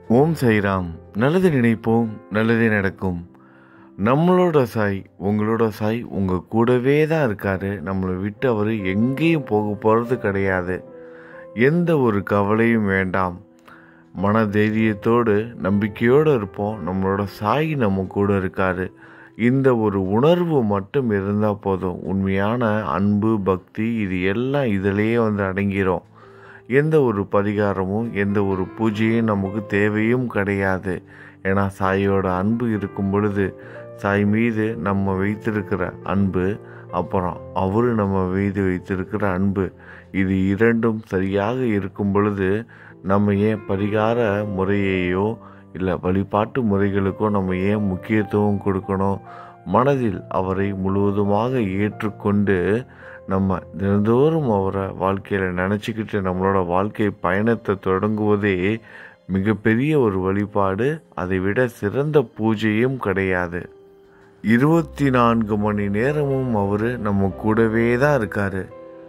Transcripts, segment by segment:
ஓம் சைராம் நல்லது நினைப்போம் நல்லதே நடக்கும் நம்மளோட சாய் உங்களோட சாய் உங்கள் கூடவே தான் இருக்காரு நம்மளை விட்டு அவர் எங்கேயும் போக போகிறது கிடையாது எந்த ஒரு கவலையும் வேண்டாம் மன தைரியத்தோடு நம்பிக்கையோடு இருப்போம் நம்மளோட சாய் நம்ம கூட இருக்காரு இந்த ஒரு உணர்வு மட்டும் இருந்தால் போதும் உண்மையான அன்பு பக்தி இது எல்லாம் இதிலேயே வந்து அடங்கிரும் எந்த ஒரு பரிகாரமும் எந்த ஒரு பூஜையும் நமக்கு தேவையும் கிடையாது ஏன்னா சாயோட அன்பு இருக்கும் பொழுது சாய் மீது நம்ம வைத்திருக்கிற அன்பு அப்புறம் அவர் நம்ம மீது வைத்திருக்கிற அன்பு இது இரண்டும் சரியாக இருக்கும் பொழுது நம்ம ஏன் பரிகார முறையையோ இல்லை வழிபாட்டு முறைகளுக்கோ நம்ம ஏன் முக்கியத்துவம் கொடுக்கணும் மனதில் அவரை முழுவதுமாக ஏற்றுக்கொண்டு நம்ம தினந்தோறும் அவரை வாழ்க்கையில் நினச்சிக்கிட்டு நம்மளோட வாழ்க்கை பயணத்தை தொடங்குவதே மிகப்பெரிய ஒரு வழிபாடு அதை விட சிறந்த பூஜையும் கிடையாது இருபத்தி நான்கு மணி நேரமும் அவர் நம்ம கூடவே தான் இருக்கார்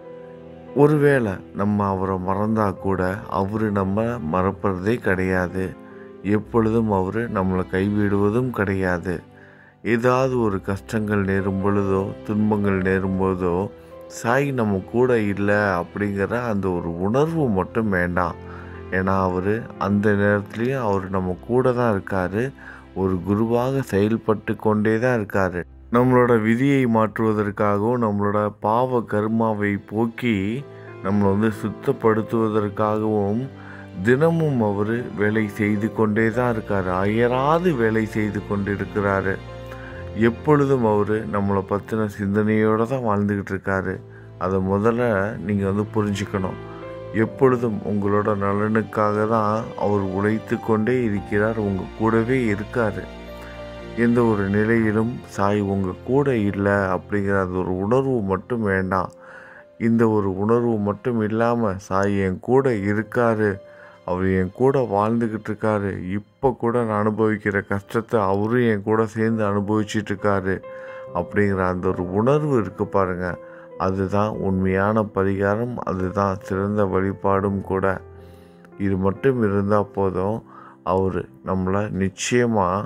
ஒருவேளை நம்ம அவரை மறந்தா கூட அவர் நம்ம மறப்பதே கிடையாது எப்பொழுதும் அவர் நம்மளை கைவிடுவதும் கிடையாது ஏதாவது ஒரு கஷ்டங்கள் நேரும் பொழுதோ துன்பங்கள் நேரும் பொழுதோ சாய் நம்ம கூட இல்லை அப்படிங்கிற அந்த ஒரு உணர்வு மட்டும் வேண்டாம் ஏன்னா அவர் அந்த நேரத்துலேயும் அவர் நம்ம கூட தான் இருக்கார் ஒரு குருவாக செயல்பட்டு கொண்டே தான் இருக்கார் நம்மளோட விதியை மாற்றுவதற்காகவும் நம்மளோட பாவ கர்மாவை போக்கி நம்மளை வந்து சுத்தப்படுத்துவதற்காகவும் தினமும் அவர் வேலை செய்து கொண்டே தான் இருக்கார் அயராது வேலை செய்து கொண்டிருக்கிறாரு எப்பொழுதும் அவர் நம்மளை பற்றின சிந்தனையோடு தான் வாழ்ந்துக்கிட்டு இருக்காரு அதை முதல்ல நீங்கள் வந்து புரிஞ்சுக்கணும் எப்பொழுதும் உங்களோட நலனுக்காக தான் அவர் உழைத்து கொண்டே இருக்கிறார் உங்கள் கூடவே இருக்கார் எந்த ஒரு நிலையிலும் சாய் உங்கள் கூட இல்லை அப்படிங்கிற அந்த ஒரு உணர்வு மட்டும் வேண்டாம் இந்த ஒரு உணர்வு மட்டும் இல்லாமல் சாய் என் கூட இருக்காரு அவர் என் கூட வாழ்ந்துக்கிட்டு இருக்காரு இப்போ கூட நான் அனுபவிக்கிற கஷ்டத்தை அவரும் என் கூட சேர்ந்து அனுபவிச்சிட்டு இருக்காரு அப்படிங்கிற அந்த ஒரு உணர்வு இருக்கு பாருங்க அதுதான் உண்மையான பரிகாரம் அதுதான் சிறந்த வழிபாடும் கூட இது மட்டும் இருந்தால் போதும் அவர் நம்மளை நிச்சயமாக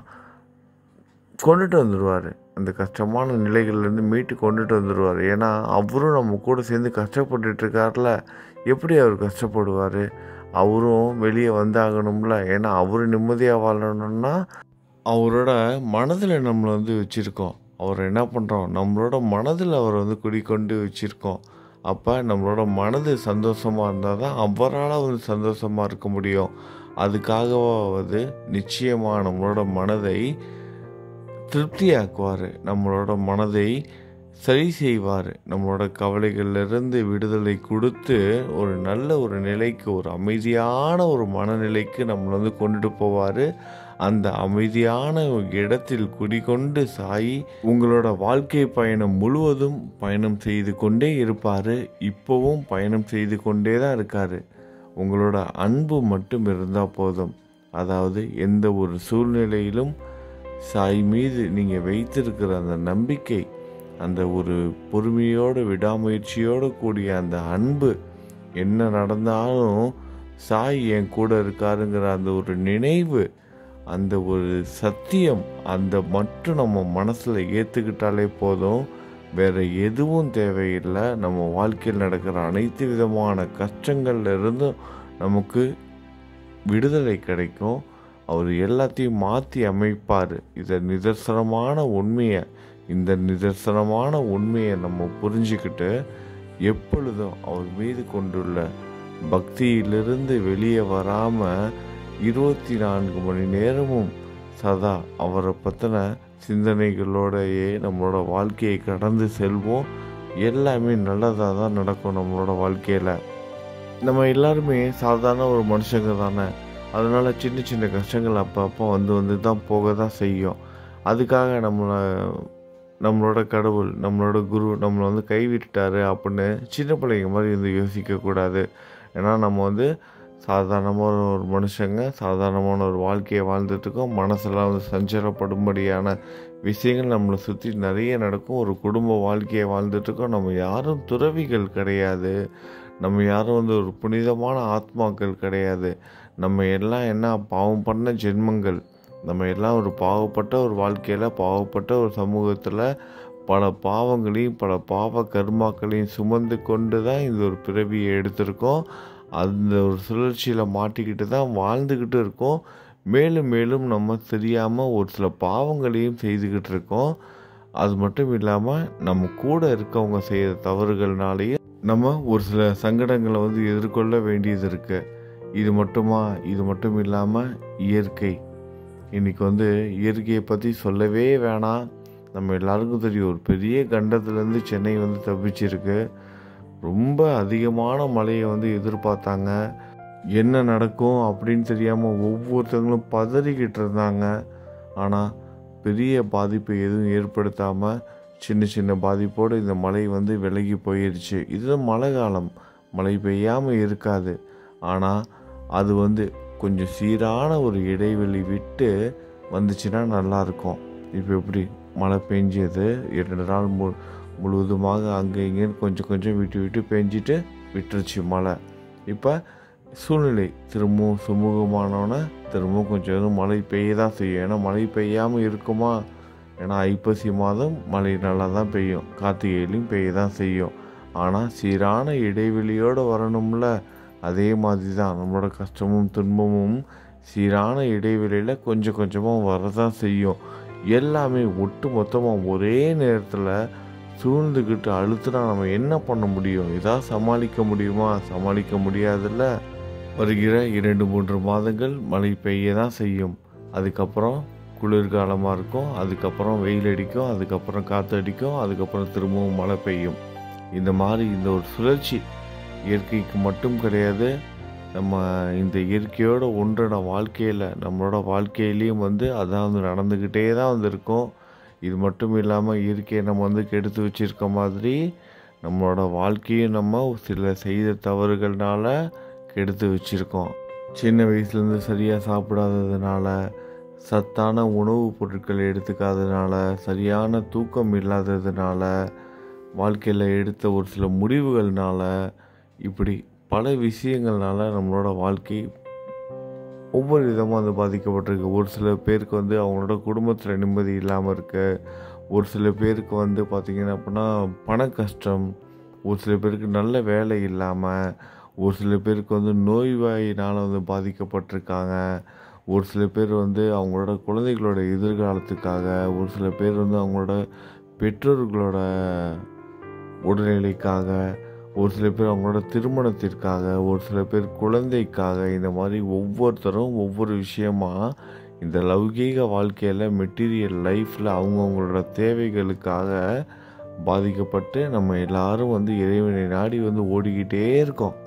கொண்டுட்டு வந்துடுவார் அந்த கஷ்டமான நிலைகள்லேருந்து மீட்டு கொண்டுட்டு வந்துடுவார் ஏன்னா அவரும் நம்ம கூட சேர்ந்து கஷ்டப்பட்டுட்டு இருக்கார்ல எப்படி அவர் கஷ்டப்படுவார் அவரும் வெளியே வந்தாகணும்ல ஏன்னா அவர் நிம்மதியாக வாழணும்னா அவரோட மனதில் நம்மளை வந்து வச்சுருக்கோம் அவர் என்ன பண்ணுறோம் நம்மளோட மனதில் அவர் வந்து குடிக்கொண்டு வச்சுருக்கோம் அப்போ நம்மளோட மனது சந்தோஷமாக இருந்தால் தான் அவரால் வந்து சந்தோஷமாக இருக்க முடியும் அதுக்காகவாவது நிச்சயமாக நம்மளோட மனதை திருப்தியாக்குவார் நம்மளோட மனதை சரி செய்வார் நம்மளோட கவலைகளிலிருந்து விடுதலை கொடுத்து ஒரு நல்ல ஒரு நிலைக்கு ஒரு அமைதியான ஒரு மனநிலைக்கு நம்மளை வந்து கொண்டுட்டு போவார் அந்த அமைதியான இடத்தில் குடிகொண்டு சாயி உங்களோட வாழ்க்கை பயணம் முழுவதும் பயணம் செய்து கொண்டே இருப்பார் இப்போவும் பயணம் செய்து கொண்டே தான் இருக்கார் உங்களோட அன்பு மட்டும் இருந்தால் போதும் அதாவது எந்த ஒரு சூழ்நிலையிலும் சாய் மீது நீங்கள் வைத்திருக்கிற அந்த நம்பிக்கை அந்த ஒரு பொறுமையோடு விடாமுயற்சியோடு கூடிய அந்த அன்பு என்ன நடந்தாலும் சாய் என் கூட இருக்காருங்கிற அந்த ஒரு நினைவு அந்த ஒரு சத்தியம் அந்த மட்டும் நம்ம மனசில் ஏற்றுக்கிட்டாலே போதும் வேற எதுவும் தேவையில்லை நம்ம வாழ்க்கையில் நடக்கிற அனைத்து விதமான கஷ்டங்கள்ல இருந்தும் நமக்கு விடுதலை கிடைக்கும் அவர் எல்லாத்தையும் மாற்றி அமைப்பார் இதை நிதர்சனமான உண்மையை இந்த நிதர்சனமான உண்மையை நம்ம புரிஞ்சுக்கிட்டு எப்பொழுதும் அவர் மீது கொண்டுள்ள பக்தியிலிருந்து வெளியே வராமல் இருபத்தி நான்கு மணி நேரமும் சதா அவரை பற்றின சிந்தனைகளோடையே நம்மளோட வாழ்க்கையை கடந்து செல்வோம் எல்லாமே நல்லதாக தான் நடக்கும் நம்மளோட வாழ்க்கையில் நம்ம எல்லாருமே சாதாரண ஒரு மனுஷங்க தானே அதனால் சின்ன சின்ன கஷ்டங்கள் அப்பப்போ வந்து வந்து தான் போக தான் செய்யும் அதுக்காக நம்மளை நம்மளோட கடவுள் நம்மளோட குரு நம்மளை வந்து கைவிட்டுட்டாரு அப்படின்னு சின்ன பிள்ளைங்க மாதிரி வந்து யோசிக்கக்கூடாது ஏன்னா நம்ம வந்து சாதாரணமான ஒரு மனுஷங்க சாதாரணமான ஒரு வாழ்க்கையை வாழ்ந்துட்டுருக்கோம் மனசெல்லாம் வந்து சஞ்சலப்படும்படியான விஷயங்கள் நம்மளை சுற்றி நிறைய நடக்கும் ஒரு குடும்ப வாழ்க்கையை வாழ்ந்துட்டுருக்கோம் நம்ம யாரும் துறவிகள் கிடையாது நம்ம யாரும் வந்து ஒரு புனிதமான ஆத்மாக்கள் கிடையாது நம்ம எல்லாம் என்ன பாவம் பண்ண ஜென்மங்கள் நம்ம எல்லாம் ஒரு பாவப்பட்ட ஒரு வாழ்க்கையில் பாவப்பட்ட ஒரு சமூகத்தில் பல பாவங்களையும் பல பாவ கர்மாக்களையும் சுமந்து கொண்டு தான் இந்த ஒரு பிறவியை எடுத்திருக்கோம் அந்த ஒரு சுழற்சியில் மாட்டிக்கிட்டு தான் வாழ்ந்துக்கிட்டு இருக்கோம் மேலும் மேலும் நம்ம தெரியாமல் ஒரு சில பாவங்களையும் செய்துக்கிட்டு இருக்கோம் அது மட்டும் இல்லாமல் நம்ம கூட இருக்கவங்க செய்கிற தவறுகள்னாலேயே நம்ம ஒரு சில சங்கடங்களை வந்து எதிர்கொள்ள வேண்டியது இருக்குது இது மட்டுமா இது மட்டும் இல்லாமல் இயற்கை இன்றைக்கி வந்து இயற்கையை பற்றி சொல்லவே வேணாம் நம்ம எல்லாருக்கும் தெரியும் ஒரு பெரிய கண்டத்துலேருந்து சென்னை வந்து தப்பிச்சிருக்கு ரொம்ப அதிகமான மழையை வந்து எதிர்பார்த்தாங்க என்ன நடக்கும் அப்படின்னு தெரியாமல் ஒவ்வொருத்தங்களும் பதறிக்கிட்டு இருந்தாங்க ஆனால் பெரிய பாதிப்பை எதுவும் ஏற்படுத்தாமல் சின்ன சின்ன பாதிப்போடு இந்த மழை வந்து விலகி போயிடுச்சு இது மழை காலம் மழை பெய்யாமல் இருக்காது ஆனால் அது வந்து கொஞ்சம் சீரான ஒரு இடைவெளி விட்டு வந்துச்சுன்னா நல்லாயிருக்கும் இப்போ எப்படி மழை பெஞ்சது இரண்டு நாள் மு முழுவதுமாக அங்கே இங்கேன்னு கொஞ்சம் கொஞ்சம் விட்டு விட்டு பெஞ்சிட்டு விட்டுருச்சு மழை இப்போ சூழ்நிலை திரும்பவும் சுமூகமானோன்னே திரும்பவும் கொஞ்சம் கொஞ்சம் மழை பெய்ய தான் செய்யும் ஏன்னா மழை பெய்யாமல் இருக்குமா ஏன்னா ஐப்பசி மாதம் மழை நல்லா தான் பெய்யும் கார்த்திகையிலையும் பெய்ய தான் செய்யும் ஆனால் சீரான இடைவெளியோடு வரணும்ல அதே மாதிரி தான் நம்மளோட கஷ்டமும் துன்பமும் சீரான இடைவெளியில் கொஞ்சம் கொஞ்சமாக வரதான் செய்யும் எல்லாமே ஒட்டு மொத்தமாக ஒரே நேரத்தில் சூழ்ந்துக்கிட்டு அழுத்துனா நம்ம என்ன பண்ண முடியும் இதாக சமாளிக்க முடியுமா சமாளிக்க முடியாதுல்ல வருகிற இரண்டு மூன்று மாதங்கள் மழை பெய்ய தான் செய்யும் அதுக்கப்புறம் குளிர்காலமாக இருக்கும் அதுக்கப்புறம் வெயில் அடிக்கும் அதுக்கப்புறம் காற்று அடிக்கும் அதுக்கப்புறம் திரும்பவும் மழை பெய்யும் இந்த மாதிரி இந்த ஒரு சுழற்சி இயற்கைக்கு மட்டும் கிடையாது நம்ம இந்த இயற்கையோட ஒன்றோட வாழ்க்கையில் நம்மளோட வாழ்க்கையிலையும் வந்து அதான் வந்து நடந்துக்கிட்டே தான் வந்து இருக்கும் இது மட்டும் இல்லாமல் இயற்கையை நம்ம வந்து கெடுத்து வச்சிருக்க மாதிரி நம்மளோட வாழ்க்கையும் நம்ம சில செய்த தவறுகள்னால கெடுத்து வச்சுருக்கோம் சின்ன வயசுலேருந்து சரியாக சாப்பிடாததுனால சத்தான உணவுப் பொருட்கள் எடுத்துக்காததுனால சரியான தூக்கம் இல்லாததுனால வாழ்க்கையில் எடுத்த ஒரு சில முடிவுகள்னால இப்படி பல விஷயங்கள்னால நம்மளோட வாழ்க்கை ஒவ்வொரு விதமாக வந்து பாதிக்கப்பட்டிருக்கு ஒரு சில பேருக்கு வந்து அவங்களோட குடும்பத்தில் நிம்மதி இல்லாமல் இருக்கு ஒரு சில பேருக்கு வந்து பார்த்திங்கன்னா அப்படின்னா பண கஷ்டம் ஒரு சில பேருக்கு நல்ல வேலை இல்லாமல் ஒரு சில பேருக்கு வந்து நோய்வாயினால் வந்து பாதிக்கப்பட்டிருக்காங்க ஒரு சில பேர் வந்து அவங்களோட குழந்தைகளோட எதிர்காலத்துக்காக ஒரு சில பேர் வந்து அவங்களோட பெற்றோர்களோட உடல்நிலைக்காக ஒரு சில பேர் அவங்களோட திருமணத்திற்காக ஒரு சில பேர் குழந்தைக்காக இந்த மாதிரி ஒவ்வொருத்தரும் ஒவ்வொரு விஷயமா இந்த லௌகீக வாழ்க்கையில் மெட்டீரியல் லைஃப்பில் அவங்கவுங்களோட தேவைகளுக்காக பாதிக்கப்பட்டு நம்ம எல்லாரும் வந்து இறைவனை நாடி வந்து ஓடிக்கிட்டே இருக்கோம்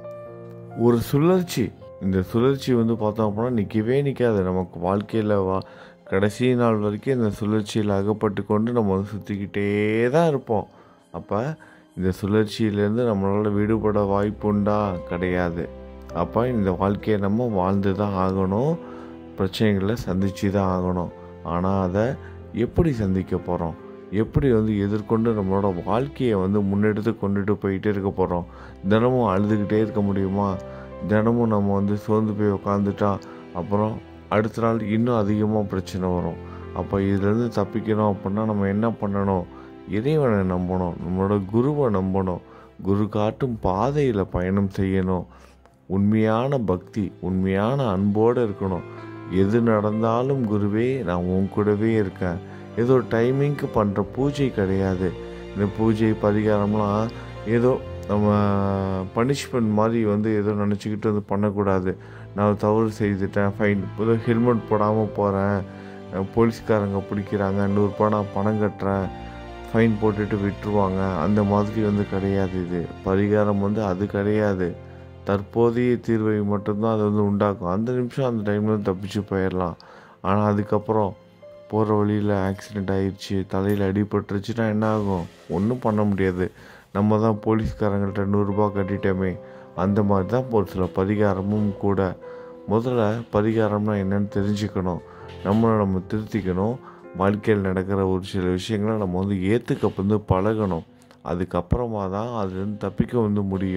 ஒரு சுழற்சி இந்த சுழற்சி வந்து பார்த்தோம் அப்படின்னா நிற்கவே நிற்காது நமக்கு வாழ்க்கையில் வா கடைசி நாள் வரைக்கும் இந்த சுழற்சியில் அகப்பட்டு கொண்டு நம்ம வந்து சுற்றிக்கிட்டே தான் இருப்போம் அப்போ இந்த சுழற்சியிலேருந்து நம்மளால் விடுபட வாய்ப்புண்டா கிடையாது அப்போ இந்த வாழ்க்கையை நம்ம வாழ்ந்து தான் ஆகணும் பிரச்சனைகளை சந்தித்து தான் ஆகணும் ஆனால் அதை எப்படி சந்திக்க போகிறோம் எப்படி வந்து எதிர்கொண்டு நம்மளோட வாழ்க்கையை வந்து முன்னெடுத்து கொண்டுட்டு போயிட்டே இருக்க போகிறோம் தினமும் அழுதுகிட்டே இருக்க முடியுமா தினமும் நம்ம வந்து சோர்ந்து போய் உக்காந்துட்டா அப்புறம் அடுத்த நாள் இன்னும் அதிகமாக பிரச்சனை வரும் அப்போ இதுலேருந்து தப்பிக்கணும் அப்படின்னா நம்ம என்ன பண்ணணும் இறைவனை நம்பணும் நம்மளோட குருவை நம்பணும் குரு காட்டும் பாதையில் பயணம் செய்யணும் உண்மையான பக்தி உண்மையான அன்போடு இருக்கணும் எது நடந்தாலும் குருவே நான் உன் கூடவே இருக்கேன் ஏதோ டைமிங்க்கு பண்ணுற பூஜை கிடையாது இந்த பூஜை பரிகாரம்லாம் ஏதோ நம்ம பனிஷ்மெண்ட் மாதிரி வந்து ஏதோ நினச்சிக்கிட்டு வந்து பண்ணக்கூடாது நான் தவறு செய்துட்டேன் ஃபைன் ஏதோ ஹெல்மெட் போடாமல் போகிறேன் போலீஸ்காரங்க பிடிக்கிறாங்க நூறுரூபா நான் பணம் கட்டுறேன் ஃபைன் போட்டுட்டு விட்டுருவாங்க அந்த மாதிரி வந்து கிடையாது இது பரிகாரம் வந்து அது கிடையாது தற்போதைய தீர்வை மட்டும்தான் அது வந்து உண்டாக்கும் அந்த நிமிஷம் அந்த டைமில் தப்பிச்சு போயிடலாம் ஆனால் அதுக்கப்புறம் போகிற வழியில் ஆக்சிடெண்ட் ஆயிடுச்சு தலையில் அடிபட்டுருச்சுன்னா என்ன ஆகும் ஒன்றும் பண்ண முடியாது நம்ம தான் போலீஸ்காரங்கள்ட்ட நூறுரூபா கட்டிட்டோமே அந்த மாதிரி தான் ஒரு சில பரிகாரமும் கூட முதல்ல பரிகாரம்னா என்னன்னு தெரிஞ்சுக்கணும் நம்மளை நம்ம திருத்திக்கணும் வாழ்க்கையில் நடக்கிற ஒரு சில விஷயங்களை நம்ம வந்து ஏற்றுக்க வந்து பழகணும் அதுக்கப்புறமா தான் அதுலேருந்து தப்பிக்க வந்து முடியும்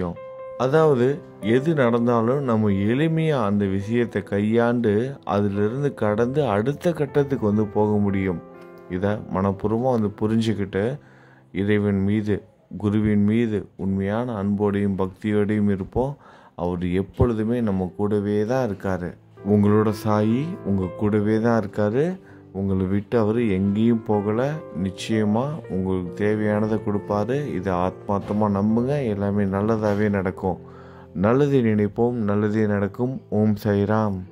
அதாவது எது நடந்தாலும் நம்ம எளிமையாக அந்த விஷயத்தை கையாண்டு அதிலிருந்து கடந்து அடுத்த கட்டத்துக்கு வந்து போக முடியும் இதை மனப்பூர்வமாக வந்து புரிஞ்சுக்கிட்டு இறைவன் மீது குருவின் மீது உண்மையான அன்போடையும் பக்தியோடையும் இருப்போம் அவர் எப்பொழுதுமே நம்ம கூடவே தான் இருக்கார் உங்களோட சாயி உங்கள் கூடவே தான் இருக்கார் உங்களை விட்டு அவர் எங்கேயும் போகலை நிச்சயமாக உங்களுக்கு தேவையானதை கொடுப்பாரு இதை ஆத்மார்த்தமாக நம்புங்க எல்லாமே நல்லதாகவே நடக்கும் நல்லதை நினைப்போம் நல்லதே நடக்கும் ஓம் சைராம்